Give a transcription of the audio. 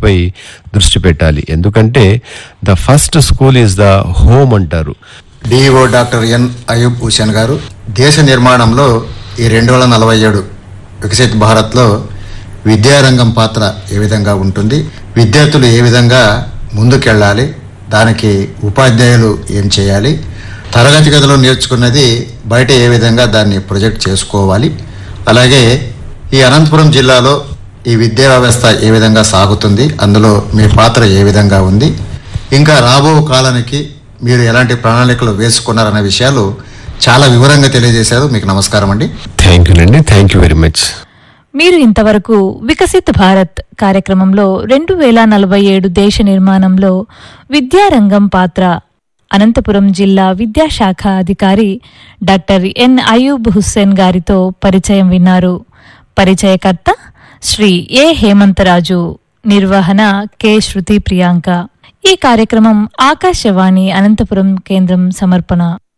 పై దృష్టి పెట్టాలి ఎందుకంటే the first school is the home అంటారు DEO doctor N Ayub Hussain గారు దేశ నిర్మాణంలో ఈ రెండు వేల నలభై ఏడు వికసిత్ భారత్లో విద్యారంగం పాత్ర ఏ విధంగా ఉంటుంది విద్యార్థులు ఏ విధంగా ముందుకెళ్ళాలి దానికి ఉపాధ్యాయులు ఏం చేయాలి తరగతి గదిలో నేర్చుకున్నది బయట ఏ విధంగా దాన్ని ప్రొజెక్ట్ చేసుకోవాలి అలాగే ఈ అనంతపురం జిల్లాలో ఈ విద్యా వ్యవస్థ ఏ విధంగా సాగుతుంది అందులో మీ పాత్ర ఏ విధంగా ఉంది ఇంకా రాబో కాలానికి మీరు ఎలాంటి ప్రణాళికలు వేసుకున్నారన్న విషయాలు చాలా వివరంగా తెలియజేశారు మీకు నమస్కారం అండి థ్యాంక్ యూ అండి థ్యాంక్ యూ వెరీ మచ్ మీరు ఇంతవరకు వికసిత్ భారత్ కార్యక్రమంలో రెండు వేల నలభై ఏడు దేశ నిర్మాణంలో విద్యారంగం పాత్ర అనంతపురం జిల్లా విద్యాశాఖ అధికారి డాక్టర్ ఎన్ అయూబ్ హుస్సేన్ గారితో పరిచయం విన్నారు పరిచయకర్త శ్రీ ఏ హేమంతరాజు నిర్వహణ కె శృతి ప్రియాంక ఈ కార్యక్రమం ఆకాశవాణి అనంతపురం కేంద్రం సమర్పణ